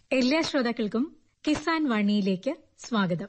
എല്ലാ ശ്രോതാക്കൾക്കും കിസാൻ വാണിയിലേക്ക് സ്വാഗതം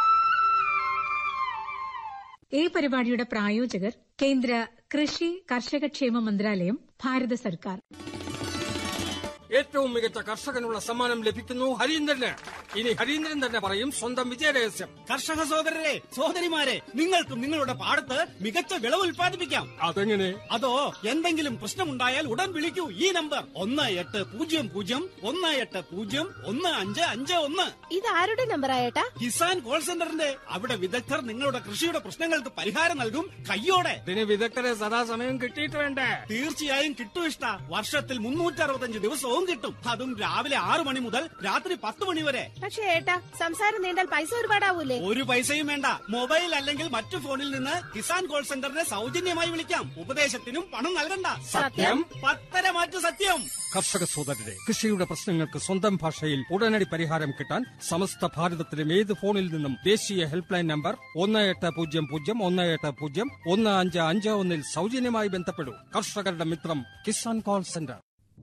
ഈ പരിപാടിയുടെ പ്രായോജകർ കേന്ദ്ര കൃഷി കർഷകക്ഷേമ മന്ത്രാലയം ഭാരത സർക്കാർ ഏറ്റവും മികച്ച കർഷകനുള്ള സമ്മാനം ലഭിക്കുന്നു ഹരീന്ദ്രന് ഇനി ഹരീന്ദ്രൻ തന്നെ പറയും സ്വന്തം വിജയരഹസ്യം കർഷക സഹോദരരെ സഹോദരിമാരെ നിങ്ങൾക്കും നിങ്ങളുടെ പാടത്ത് മികച്ച വിളവ് ഉൽപ്പാദിപ്പിക്കാം അതെങ്ങനെ അതോ എന്തെങ്കിലും പ്രശ്നമുണ്ടായാൽ ഉടൻ വിളിക്കൂ ഈ നമ്പർ ഒന്ന് എട്ട് പൂജ്യം പൂജ്യം ഒന്ന് എട്ട് പൂജ്യം ഒന്ന് അഞ്ച് അഞ്ച് ഒന്ന് ഇത് ആരുടെ നമ്പർ ആയേട്ടാ കിസാൻ കോൾ സെന്ററിന്റെ അവിടെ വിദഗ്ധർ നിങ്ങളുടെ കൃഷിയുടെ പ്രശ്നങ്ങൾക്ക് പരിഹാരം നൽകും കയ്യോടെ ഇതിന് വിദഗ്ധരെ സദാസമയം കിട്ടിയിട്ട് വേണ്ടേ തീർച്ചയായും കിട്ടും ഇഷ്ട വർഷത്തിൽ മുന്നൂറ്റി അറുപത്തഞ്ച് ദിവസവും കിട്ടും അതും രാവിലെ ആറു മണി മുതൽ രാത്രി പത്ത് മണി വരെ പക്ഷേ ഏട്ടാ സംസാരം നീണ്ടാൽ പൈസ ഒരുപാടാവൂലേ ഒരു പൈസയും വേണ്ട മൊബൈൽ അല്ലെങ്കിൽ മറ്റു ഫോണിൽ നിന്ന് കിസാൻ കോൾ സെന്ററിനെ സൗജന്യമായി വിളിക്കാം ഉപദേശത്തിനും പണം നൽകണ്ട സത്യം? പത്തര മാറ്റു സത്യം കർഷക സോദരരെ കൃഷിയുടെ പ്രശ്നങ്ങൾക്ക് സ്വന്തം ഭാഷയിൽ ഉടനടി പരിഹാരം കിട്ടാൻ സമസ്ത ഭാരതത്തിലും ഏത് ഫോണിൽ നിന്നും ദേശീയ ഹെൽപ്പ് ലൈൻ നമ്പർ ഒന്ന് എട്ട് പൂജ്യം പൂജ്യം ഒന്ന് എട്ട് പൂജ്യം ഒന്ന് അഞ്ച് അഞ്ച് ഒന്നിൽ സൗജന്യമായി ബന്ധപ്പെടൂ കർഷകരുടെ മിത്രം കിസാൻ കോൾ സെന്റർ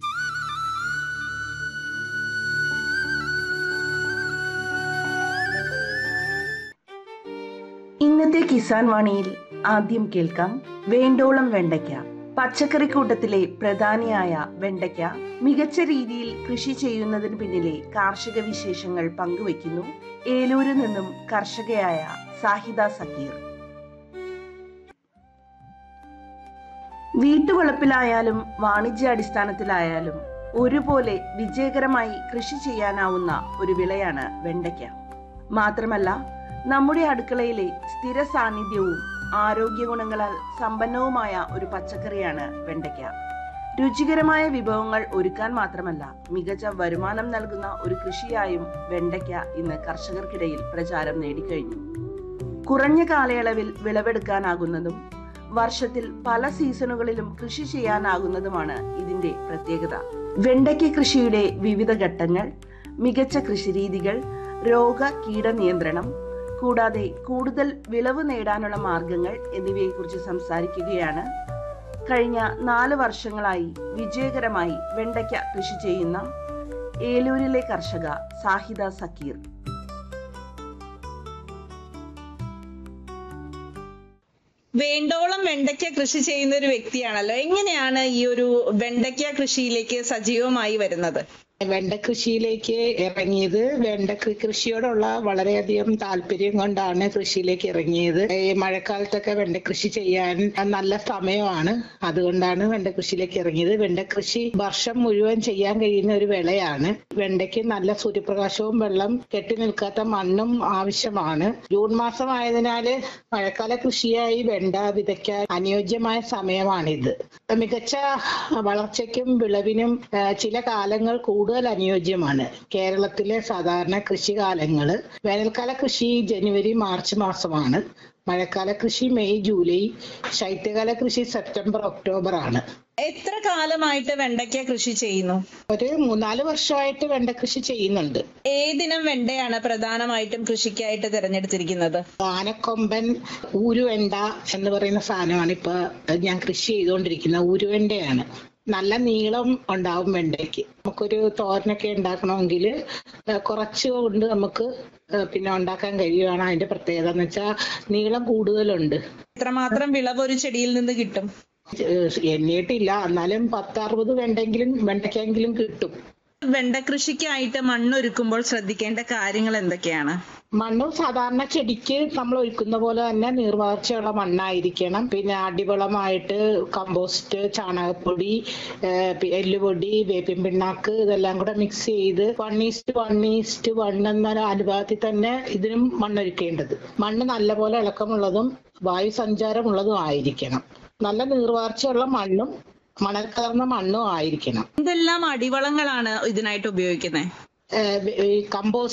ഇന്നത്തെ കിസാൻ വാണിയിൽ ആദ്യം കേൾക്കാം വേണ്ടോളം വെണ്ടയ്ക്ക പച്ചക്കറിക്കൂട്ടത്തിലെ പ്രധാനിയായ വെണ്ടയ്ക്ക മികച്ച രീതിയിൽ കൃഷി ചെയ്യുന്നതിന് പിന്നിലെ കാർഷിക വിശേഷങ്ങൾ പങ്കുവയ്ക്കുന്നു ഏലൂരിൽ നിന്നും കർഷകയായ സാഹിദ സക്കീർ വീട്ടുവളപ്പിലായാലും വാണിജ്യാടിസ്ഥാനത്തിലായാലും ഒരുപോലെ വിജയകരമായി കൃഷി ചെയ്യാനാവുന്ന ഒരു വിളയാണ് വെണ്ടയ്ക്ക മാത്രമല്ല നമ്മുടെ അടുക്കളയിലെ സ്ഥിര സാന്നിധ്യവും ആരോഗ്യ ഗുണങ്ങളാൽ സമ്പന്നവുമായ ഒരു പച്ചക്കറിയാണ് വെണ്ടയ്ക്ക രുചികരമായ വിഭവങ്ങൾ ഒരുക്കാൻ മാത്രമല്ല മികച്ച വരുമാനം നൽകുന്ന ഒരു കൃഷിയായും വെണ്ടയ്ക്ക ഇന്ന് കർഷകർക്കിടയിൽ പ്രചാരം നേടിക്കഴിഞ്ഞു കുറഞ്ഞ കാലയളവിൽ വിളവെടുക്കാനാകുന്നതും വർഷത്തിൽ പല സീസണുകളിലും കൃഷി ചെയ്യാനാകുന്നതുമാണ് ഇതിന്റെ പ്രത്യേകത വെണ്ടയ്ക്ക കൃഷിയുടെ വിവിധ ഘട്ടങ്ങൾ മികച്ച കൃഷിരീതികൾ രോഗ കീട നിയന്ത്രണം കൂടാതെ കൂടുതൽ വിളവ് നേടാനുള്ള മാർഗങ്ങൾ എന്നിവയെക്കുറിച്ച് സംസാരിക്കുകയാണ് കഴിഞ്ഞ നാല് വർഷങ്ങളായി വിജയകരമായി വെണ്ടയ്ക്ക കൃഷി ചെയ്യുന്ന ഏലൂരിലെ കർഷക സാഹിദ സക്കീർ വേണ്ടോളം വെണ്ടയ്ക്ക കൃഷി ചെയ്യുന്ന ഒരു വ്യക്തിയാണല്ലോ എങ്ങനെയാണ് ഈ ഒരു വെണ്ടയ്ക്ക കൃഷിയിലേക്ക് സജീവമായി വരുന്നത് വെണ്ട കൃഷിയിലേക്ക് ഇറങ്ങിയത് വെണ്ട കൃ- കൃഷിയോടുള്ള വളരെയധികം താല്പര്യം കൊണ്ടാണ് കൃഷിയിലേക്ക് ഇറങ്ങിയത് ഈ മഴക്കാലത്തൊക്കെ വെണ്ട കൃഷി ചെയ്യാൻ നല്ല സമയമാണ് അതുകൊണ്ടാണ് വെണ്ട കൃഷിയിലേക്ക് ഇറങ്ങിയത് വെണ്ട കൃഷി വർഷം മുഴുവൻ ചെയ്യാൻ കഴിയുന്ന ഒരു വിളയാണ് വെണ്ടയ്ക്ക് നല്ല സൂര്യപ്രകാശവും വെള്ളം കെട്ടി നിൽക്കാത്ത മണ്ണും ആവശ്യമാണ് ജൂൺ മാസം ആയതിനാല് മഴക്കാല കൃഷിയായി വെണ്ട വിതയ്ക്കാൻ അനുയോജ്യമായ സമയമാണിത് മികച്ച വളർച്ചയ്ക്കും വിളവിനും ആ, ചില കാലങ്ങൾ കൂടുതൽ അനുയോജ്യമാണ് കേരളത്തിലെ സാധാരണ കൃഷികാലങ്ങള് വേനൽക്കാല കൃഷി ജനുവരി മാർച്ച് മാസമാണ് മഴക്കാല കൃഷി മെയ് ജൂലൈ ശൈത്യകാല കൃഷി സെപ്റ്റംബർ ഒക്ടോബർ ആണ് എത്ര കാലമായിട്ട് വെണ്ടയ്ക്ക കൃഷി ചെയ്യുന്നു ഒരു മൂന്നാല് വർഷമായിട്ട് വെണ്ട കൃഷി ചെയ്യുന്നുണ്ട് ഏതിനം വെണ്ടയാണ് പ്രധാനമായിട്ടും കൃഷിക്കായിട്ട് തിരഞ്ഞെടുത്തിരിക്കുന്നത് ആനക്കൊമ്പൻ ഊരുവെണ്ട എന്ന് പറയുന്ന സാധനമാണ് ഇപ്പൊ ഞാൻ കൃഷി ചെയ്തുകൊണ്ടിരിക്കുന്ന ഊരുവെണ്ടയാണ് നല്ല നീളം ഉണ്ടാവും വെണ്ടയ്ക്ക് നമുക്കൊരു തോരനൊക്കെ ഉണ്ടാക്കണമെങ്കിൽ കുറച്ച് കൊണ്ട് നമുക്ക് ഏഹ് പിന്നെ ഉണ്ടാക്കാൻ കഴിയുകയാണ് അതിന്റെ പ്രത്യേകത എന്ന് വെച്ചാൽ നീളം കൂടുതലുണ്ട് എത്രമാത്രം വിളവ് ഒരു ചെടിയിൽ നിന്ന് കിട്ടും ഏഹ് എണ്ണിയിട്ടില്ല എന്നാലും പത്തറുപത് വെണ്ടെങ്കിലും വെണ്ടയ്ക്കെങ്കിലും കിട്ടും വെണ്ട കൃഷിക്കായിട്ട് മണ്ണൊരുക്കുമ്പോൾ ശ്രദ്ധിക്കേണ്ട കാര്യങ്ങൾ എന്തൊക്കെയാണ് മണ്ണ് സാധാരണ ചെടിക്ക് നമ്മൾ ഒഴിക്കുന്ന പോലെ തന്നെ നീർവാർച്ചയുള്ള മണ്ണായിരിക്കണം പിന്നെ അടിവളമായിട്ട് കമ്പോസ്റ്റ് ചാണകപ്പൊടി ഏഹ് പി- എല്ലുപൊടി വേപ്പിൻ പിണ്ണാക്ക് ഇതെല്ലാം കൂടെ മിക്സ് ചെയ്ത് one is to one is to one എന്ന അനുപാതത്തിൽ തന്നെ ഇതിനും മണ്ണൊരുക്കേണ്ടത് മണ്ണ് നല്ലപോലെ ഇളക്കമുള്ളതും വായു സഞ്ചാരമുള്ളതും ആയിരിക്കണം നല്ല നീർവാർച്ചയുള്ള മണ്ണും മണൽ കലർന്ന മണ്ണും ആയിരിക്കണം എന്തെല്ലാം അടിവളങ്ങളാണ് ഇതിനായിട്ട് ഉപയോഗിക്കുന്നത് ഏഹ് കമ്പോസ്റ്റ്